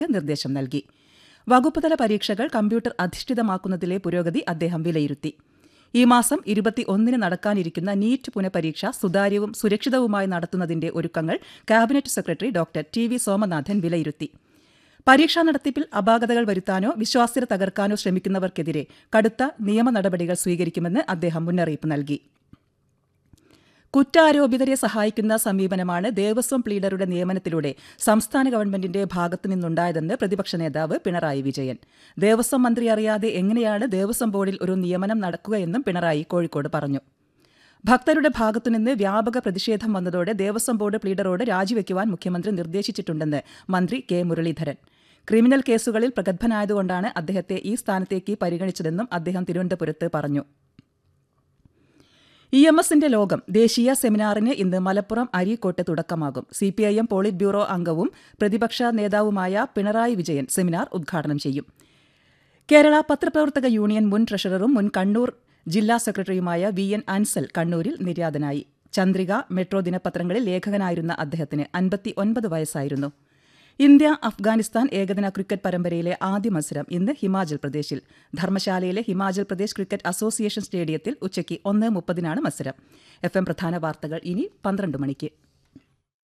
നിർദ്ദേശം നൽകി വകുപ്പുതല പരീക്ഷകൾ കമ്പ്യൂട്ടർ അധിഷ്ഠിതമാക്കുന്നതിലെ പുരോഗതി അദ്ദേഹം വിലയിരുത്തി ഈ മാസം ഇരുപത്തി ഒന്നിന് നടക്കാനിരിക്കുന്ന നീറ്റ് പുനഃപരീക്ഷ സുതാര്യവും സുരക്ഷിതവുമായി നടത്തുന്നതിന്റെ ഒരുക്കങ്ങൾ cabinet secretary doctor T V Somanathan വിലയിരുത്തി പരീക്ഷാ നടത്തിപ്പിൽ അപാകതകൾ വരുത്താനോ വിശ്വാസ്യത തകർക്കാനോ ശ്രമിക്കുന്നവർക്കെതിരെ കടുത്ത നിയമ നടപടികൾ സ്വീകരിക്കുമെന്ന് അദ്ദേഹം മുന്നറിയിപ്പ് നൽകി കുറ്റാരോപിതരെ സഹായിക്കുന്ന സമീപനമാണ് ദേവസ്വം പ്ലീഡറുടെ നിയമനത്തിലൂടെ സംസ്ഥാന ഗവൺമെന്റിന്റെ ഭാഗത്തു നിന്നുണ്ടായതെന്ന് പ്രതിപക്ഷ നേതാവ് പിണറായി വിജയൻ ദേവസ്വം മന്ത്രി അറിയാതെ എങ്ങനെയാണ് ദേവസ്വം ബോർഡിൽ ഒരു നിയമനം നടക്കുകയെന്നും പിണറായി കോഴിക്കോട് പറഞ്ഞു ഭക്തരുടെ ഭാഗത്തുനിന്ന് വ്യാപക പ്രതിഷേധം വന്നതോടെ ദേവസ്വം ബോർഡ് പ്ലീഡറോട് രാജിവെക്കുവാൻ മുഖ്യമന്ത്രി നിർദ്ദേശിച്ചിട്ടുണ്ടെന്ന് മന്ത്രി കെ മുരളീധരൻ ക്രിമിനൽ കേസുകളിൽ പ്രഗത്ഭനായതുകൊണ്ടാണ് അദ്ദേഹത്തെ ഈ സ്ഥാനത്തേക്ക് പരിഗണിച്ചതെന്നും അദ്ദേഹം തിരുവനന്തപുരത്ത് പറഞ്ഞു ഇ എം എസിന്റെ ലോകം ദേശീയ സെമിനാറിന് ഇന്ന് മലപ്പുറം അരീക്കോട്ട് തുടക്കമാകും C P I M polit bureau അംഗവും പ്രതിപക്ഷ നേതാവുമായ പിണറായി വിജയൻ സെമിനാർ ഉദ്ഘാടനം ചെയ്യും കേരള പത്രപ്രവർത്തക യൂണിയൻ മുൻ ട്രഷററും മുൻ കണ്ണൂർ ജില്ലാ സെക്രട്ടറിയുമായ വി എൻ അൻസൽ കണ്ണൂരിൽ നിര്യാതനായി ചന്ദ്രിക മെട്രോ ദിനപത്രങ്ങളിൽ ലേഖകനായിരുന്ന അദ്ദേഹത്തിന് അൻപത്തി ഒൻപത് വയസ്സായിരുന്നു ഇന്ത്യ അഫ്ഗാനിസ്ഥാൻ ഏകദിന ക്രിക്കറ്റ് പരമ്പരയിലെ ആദ്യ മത്സരം ഇന്ന് ഹിമാചൽ പ്രദേശിൽ ധർമ്മശാലയിലെ ഹിമാചൽ പ്രദേശ് ക്രിക്കറ്റ് അസോസിയേഷൻ സ്റ്റേഡിയത്തിൽ ഉച്ചയ്ക്ക് ഒന്ന് മുപ്പതിനാണ് മത്സരം എഫ് എം പ്രധാന വാർത്തകൾ ഇനി പന്ത്രണ്ട് മണിക്ക്